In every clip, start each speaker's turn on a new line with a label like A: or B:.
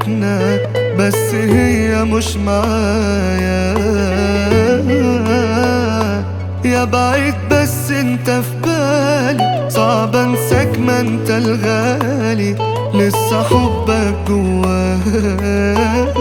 A: ساكنة بس هي مش معايا يا بعيد بس انت في بالي صعب انساك ما انت الغالي لسه حبك جوايا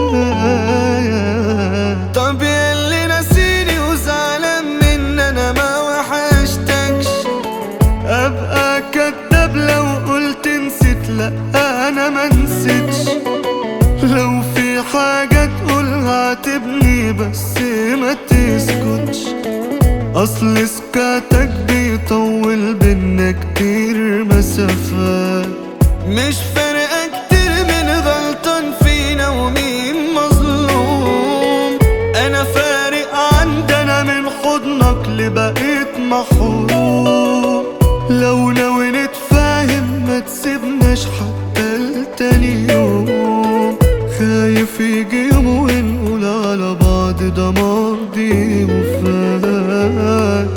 A: طب ياللي ناسيني وزعلان من انا ما وحشتكش ابقى كداب لو قلت نسيت لا انا ما نسيتش لو في حاجة تقولها عاتبني بس ما تسكتش اصل سكاتك بيطول بينا كتير مسافات مش فارقة كتير من غلطان فينا ومين مظلوم انا فارق عندنا من حضنك لبقيت محروم لو ناوي نتفاهم ما تسيبناش حتى لتاني يوم خايف يجي يوم ونقول على بعض ده ماضي وفات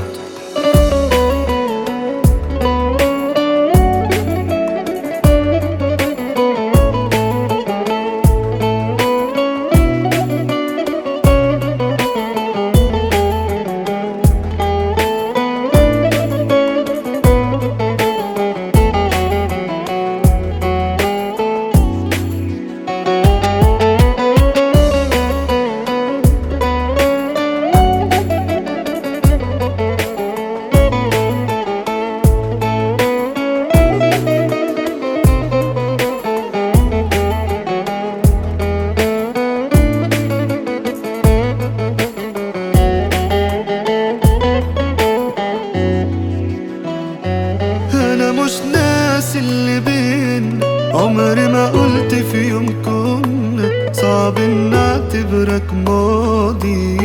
A: انا مش ناس اللي بين عمري ما قلت في يوم كنا صعب ان اعتبرك ماضي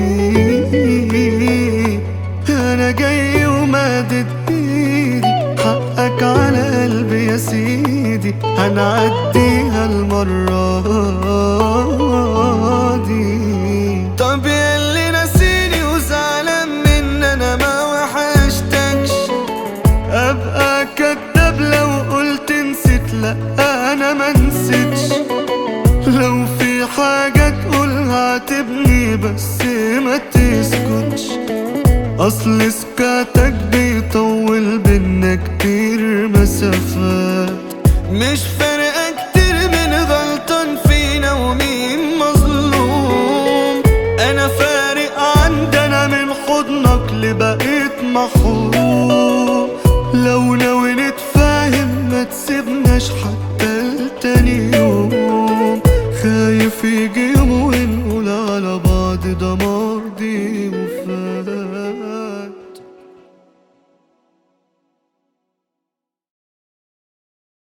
A: انا جاي ومادد ايدي حقك على قلبي يا سيدي هنعديها المرة دي طب ياللي ناسيني وزعلان من انا ما وحشتكش ابقى كداب لو قلت نسيت لا انا ما نسيتش لو في حاجة تقولها عاتبني بس ما تسكتش اصل سكاتك بيطول بينا كتير مسافات مش فارقة كتير من غلطان فينا ومين مظلوم انا فارق عندنا من حضنك لبقيت محروم